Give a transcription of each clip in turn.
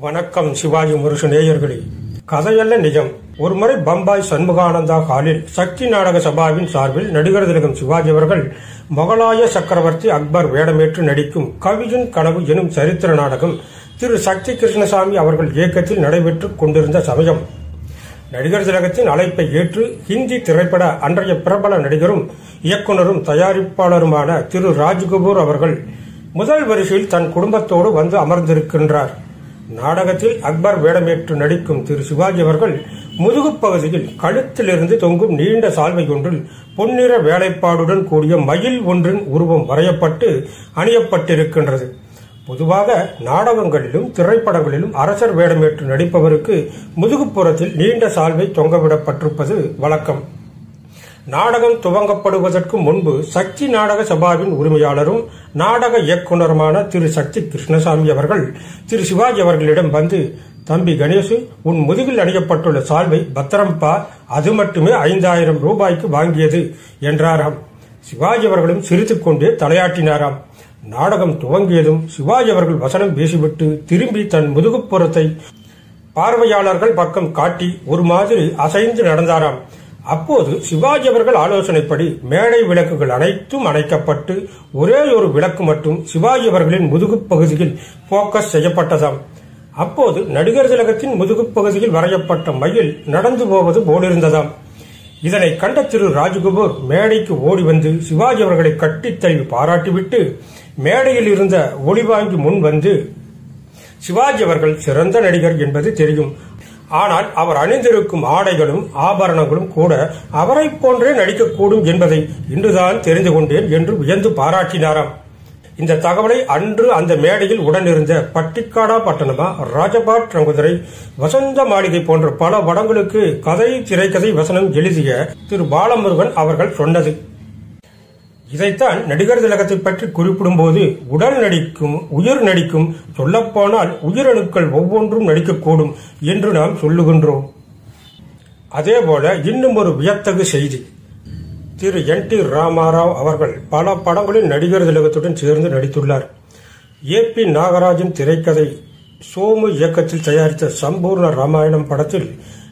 வணக்கம் சிவாஜி முருசு நேயர்களே கதையல்ல நிஜம் ஒருமுறை பம்பாய் சண்முகானந்தா ஹாலில் சக்தி நாடக சபாவின் சார்பில் நடிகர் திலகம் சிவாஜி அவர்கள் முகலாய சக்கரவர்த்தி அக்பர் வேடமேற்று நடிக்கும் கவிஜன் கனவு எனும் சரித்திர நாடகம் திரு சக்தி கிருஷ்ணசாமி அவர்கள் இயக்கத்தில் நடைபெற்றுக் கொண்டிருந்த சமயம் நடிகர் திலகத்தின் அழைப்பை ஏற்று ஹிந்தி திரைப்பட அன்றைய பிரபல நடிகரும் இயக்குனரும் தயாரிப்பாளருமான திரு ராஜ்கபூர் அவர்கள் முதல் வரிசையில் தன் குடும்பத்தோடு வந்து அமர்ந்திருக்கின்றார் நாடகத்தில் அக்பர் வேடமேற்று நடிக்கும் திரு சிவாஜி அவர்கள் முதுகுப் பகுதியில் கழுத்திலிருந்து தொங்கும் நீண்ட சால்வை ஒன்றில் பொன்னிற வேலைப்பாடுடன் கூடிய மயில் ஒன்றின் உருவம் வரையப்பட்டு அணியப்பட்டிருக்கின்றது பொதுவாக நாடகங்களிலும் திரைப்படங்களிலும் அரசர் வேடமேற்று நடிப்பவருக்கு முதுகுப்புறத்தில் நீண்ட சால்வை தொங்கவிடப்பட்டிருப்பது வழக்கம் நாடகம் துவங்கப்படுவதற்கு முன்பு சக்தி நாடக சபாவின் உரிமையாளரும் நாடக இயக்குனருமான திரு சக்தி கிருஷ்ணசாமி அவர்கள் திரு சிவாஜி அவர்களிடம் வந்து தம்பி கணேசு உன் முதுகில் அணியப்பட்டுள்ள சால்வை பத்திரம்பா அது மட்டுமே ஐந்தாயிரம் ரூபாய்க்கு வாங்கியது என்றாராம் சிவாஜி அவர்களும் சிரித்துக்கொண்டே தலையாட்டினாராம் நாடகம் துவங்கியதும் சிவாஜி அவர்கள் வசனம் பேசிவிட்டு திரும்பி தன் முதுகுப்புறத்தை பார்வையாளர்கள் பக்கம் காட்டி ஒரு மாதிரி அசைந்து நடந்தாராம் அப்போது சிவாஜி அவர்கள் ஆலோசனைப்படி மேடை விளக்குகள் அனைத்தும் அணைக்கப்பட்டு ஒரே ஒரு விளக்கு மட்டும் சிவாஜி அவர்களின் முதுகுப் பகுதியில் போக்கஸ் செய்யப்பட்டதாம் அப்போது நடிகர் திலகத்தின் முதுகுப் பகுதியில் வரையப்பட்ட மயில் நடந்து போவது போலிருந்ததாம் இதனை கண்ட திரு ராஜ்கபூர் மேடைக்கு ஓடி வந்து சிவாஜி அவர்களை கட்டித் தழுவி பாராட்டிவிட்டு மேடையில் இருந்த ஒளிவாங்கி முன் வந்து சிவாஜி அவர்கள் சிறந்த நடிகர் என்பது தெரியும் ஆனால் அவர் அணிந்திருக்கும் ஆடைகளும் ஆபரணங்களும் கூட அவரை போன்றே நடிக்கக்கூடும் என்பதை இன்றுதான் தெரிந்து கொண்டேன் என்று வியந்து பாராட்டினாராம் இந்த தகவலை அன்று அந்த மேடையில் உடனிருந்த பட்டிக்காடா பட்டணமா ராஜபாட் ரங்குதுரை வசந்த மாளிகை போன்ற பல படங்களுக்கு கதை திரைக்கதை வசனம் எழுதிய திரு பாலமுருகன் அவர்கள் சொன்னது இதைத்தான் நடிகர் திலகத்தை பற்றி குறிப்பிடும்போது உடல் நடிக்கும் உயிர் நடிக்கும் சொல்லப்போனால் உயிரணுக்கள் ஒவ்வொன்றும் நடிக்கக்கூடும் என்று நாம் சொல்லுகின்றோம் அதேபோல இன்னும் ஒரு வியத்தகு செய்தி திரு என் டி ராமாராவ் அவர்கள் பல படங்களில் நடிகர் திலகத்துடன் சேர்ந்து நடித்துள்ளார் ஏ பி நாகராஜன் திரைக்கதை சோமு இயக்கத்தில் தயாரித்த சம்பூர்ண ராமாயணம் படத்தில்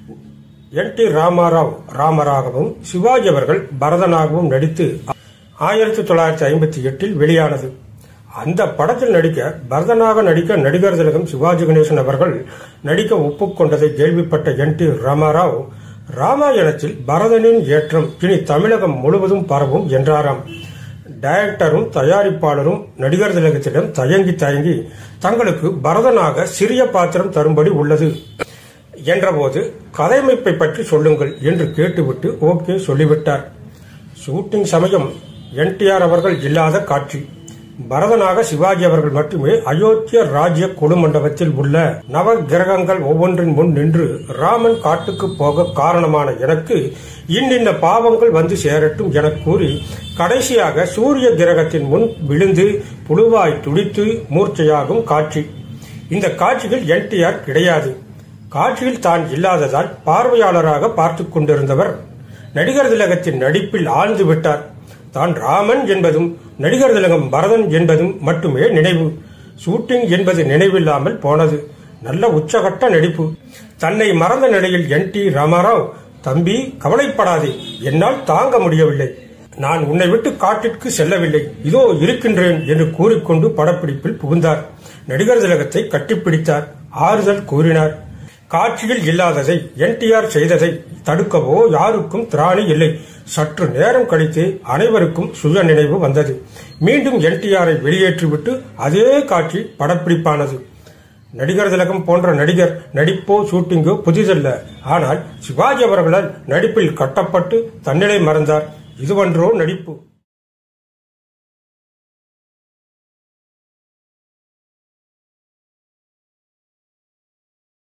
என் டி ராமாராவ் ராமராகவும் சிவாஜி அவர்கள் பரதனாகவும் நடித்து ஆயிரத்தி தொள்ளாயிரத்தி ஐம்பத்தி எட்டில் வெளியானது அந்த படத்தில் நடிக்க பரதனாக நடிக்க நடிகர் திலகம் சிவாஜி கணேசன் அவர்கள் நடிக்க ஒப்புக்கொண்டதை கேள்விப்பட்ட என் டி ராமாராவ் ராமாயணத்தில் பரதனின் ஏற்றம் இனி தமிழகம் முழுவதும் பரவும் என்றாராம் டைரக்டரும் தயாரிப்பாளரும் நடிகர் திலகத்திடம் தயங்கி தயங்கி தங்களுக்கு பரதனாக சிறிய பாத்திரம் தரும்படி உள்ளது என்றபோது கதையமைப்பை பற்றி சொல்லுங்கள் என்று கேட்டுவிட்டு ஓகே சொல்லிவிட்டார் ஷூட்டிங் சமயம் என்டிஆர் அவர்கள் இல்லாத காட்சி பரதனாக சிவாஜி அவர்கள் மட்டுமே அயோத்திய ராஜ்ய கொடு மண்டபத்தில் உள்ள நவ கிரகங்கள் ஒவ்வொன்றின் முன் நின்று ராமன் காட்டுக்கு போக காரணமான எனக்கு இன்னின்ன பாவங்கள் வந்து சேரட்டும் என கூறி கடைசியாக சூரிய கிரகத்தின் முன் விழுந்து புழுவாய் துடித்து மூர்ச்சையாகும் காட்சி இந்த காட்சியில் என்டிஆர் கிடையாது காட்சியில் தான் இல்லாததால் பார்வையாளராக பார்த்துக் கொண்டிருந்தவர் நடிகர் திலகத்தின் நடிப்பில் ஆழ்ந்து விட்டார் தான் ராமன் என்பதும் நடிகர் திலகம் பரதன் என்பதும் மட்டுமே நினைவு ஷூட்டிங் என்பது நினைவில்லாமல் போனது நல்ல உச்சகட்ட நடிப்பு தன்னை மறந்த நிலையில் என் டி ராமாராவ் தம்பி கவலைப்படாதே என்னால் தாங்க முடியவில்லை நான் உன்னை விட்டு காட்டிற்கு செல்லவில்லை இதோ இருக்கின்றேன் என்று கூறிக்கொண்டு படப்பிடிப்பில் புகுந்தார் நடிகர் திலகத்தை கட்டிப்பிடித்தார் ஆறுதல் கூறினார் காட்சியில் இல்லாததை என்டிஆர் செய்ததை தடுக்கவோ யாருக்கும் திராணி இல்லை சற்று நேரம் கழித்து அனைவருக்கும் சுய நினைவு வந்தது மீண்டும் என்டிஆரை வெளியேற்றிவிட்டு அதே காட்சி படப்பிடிப்பானது நடிகர் திலகம் போன்ற நடிகர் நடிப்போ ஷூட்டிங்கோ புதிதல்ல ஆனால் சிவாஜி அவர்களால் நடிப்பில் கட்டப்பட்டு தன்னிலை மறந்தார் இதுவன்றோ நடிப்பு